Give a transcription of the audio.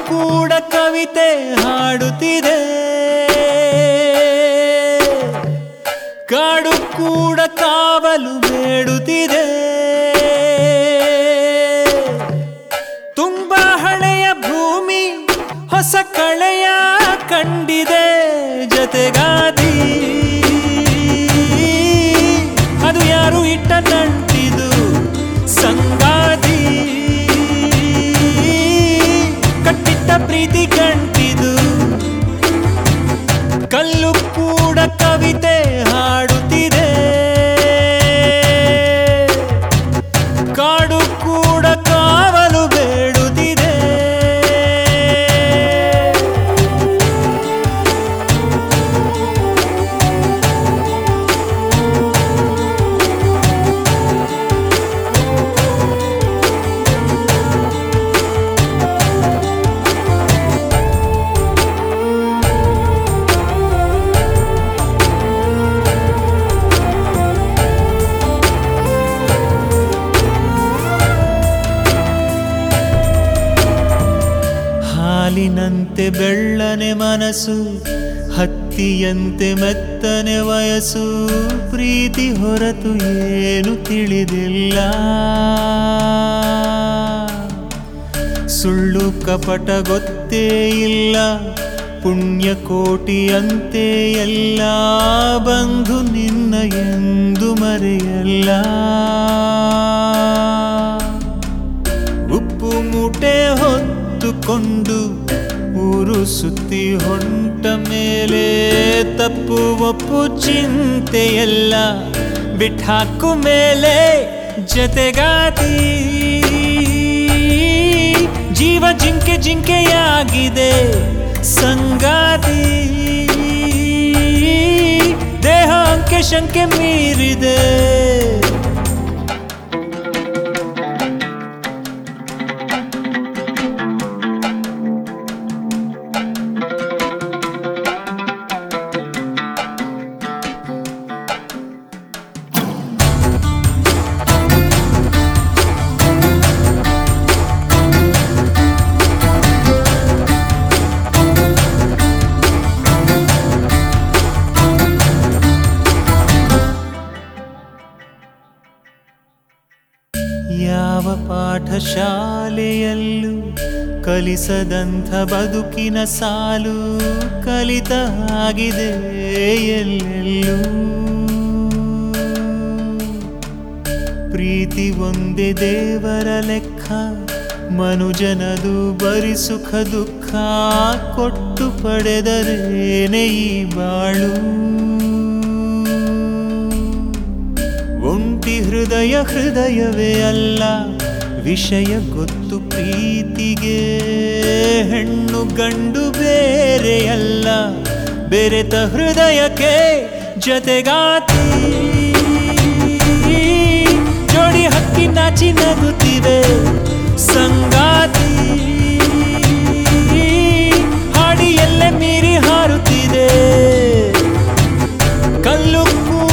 ಕೂಡ ಕವಿತೆ ಹಾಡುತ್ತಿದೆ ಕಾಡು ಕೂಡ ಕಾವಲು ಬೇಡುತ್ತಿದೆ ತುಂಬಾ ಹಳೆಯ ಭೂಮಿ ಹೊಸ ಕಳೆಯ ಕಂಡಿದೆ ಜತೆಗಾದಿ ಅದು ಯಾರು ಇಟ್ಟ ನಂಟಿದು ಸಂಗಾದಿ ಕಟ್ಟಿಟ್ಟ ಪ್ರೀತಿ ಕಂಟಿದು ಕಲ್ಲು ಕೂಡ ಕವಿತೆ ಹಾಡುತ್ತಿದೆ ಕಾಡು ಕೂಡ ಕಾವಲು ಬೇಡುತ್ತಿದೆ ಹಾಲಿನಂತೆ ಬೆಳ್ಳನೆ ಮನಸ್ಸು ಹತ್ತಿಯಂತೆ ಮೆತ್ತನೆ ವಯಸ್ಸು ಪ್ರೀತಿ ಹೊರತು ಏನು ತಿಳಿದಿಲ್ಲ ಸುಳ್ಳು ಕಪಟ ಗೊತ್ತೇ ಇಲ್ಲ ಪುಣ್ಯ ಕೋಟಿಯಂತೆ ಎಲ್ಲ ಬಂಧು ನಿನ್ನ ಎಂದು ಮರೆಯಲ್ಲ ಉಪ್ಪು ಮೂಟೆ ಹೊತ್ತುಕೊಂಡು ಊರು ಸುತ್ತಿ ಹೊಂಟ ಮೇಲೆ ತಪ್ಪು ಒಪ್ಪು ಚಿಂತೆಯೆಲ್ಲ ಬಿಟ್ಟಾಕು ಮೇಲೆ ಜತೆಗಾತಿ ಜೀವ ಜಿಂಕೆ ಜಿಂಕೆಯಾಗಿದೆ ಸಂಗಾತಿ ದೇಹ ಅಂಕೆ ಶಂಕೆ ಮೀರಿದೆ ಯಾವ ಪಾಠಶಾಲೆಯಲ್ಲೂ ಕಲಿಸದಂಥ ಬದುಕಿನ ಸಾಲು ಕಲಿತ ಆಗಿದೆ ಎಲ್ಲೆಲ್ಲೂ ಪ್ರೀತಿ ಒಂದೇ ದೇವರ ಲೆಕ್ಕ ಮನುಜನದು ಬರಿ ಸುಖ ದುಃಖ ಕೊಟ್ಟು ಪಡೆದರೇನೆ ಈ ಬಾಳು ಒಂಟಿ ಹೃದಯ ಹೃದಯವೇ ಅಲ್ಲ ವಿಷಯ ಗೊತ್ತು ಪ್ರೀತಿಗೆ ಹೆಣ್ಣು ಗಂಡು ಬೇರೆಯಲ್ಲ ಬೆರೆತ ಹೃದಯಕ್ಕೆ ಜತೆಗಾತಿ ಜೋಡಿ ಹಕ್ಕಿ ನಾಚಿ ನಗುತ್ತಿವೆ ಸಂಗಾತಿ ಹಾಡಿ ಎಲ್ಲೆ ಮೀರಿ ಹಾರುತ್ತಿದೆ ಕಲ್ಲು ಕೂಡ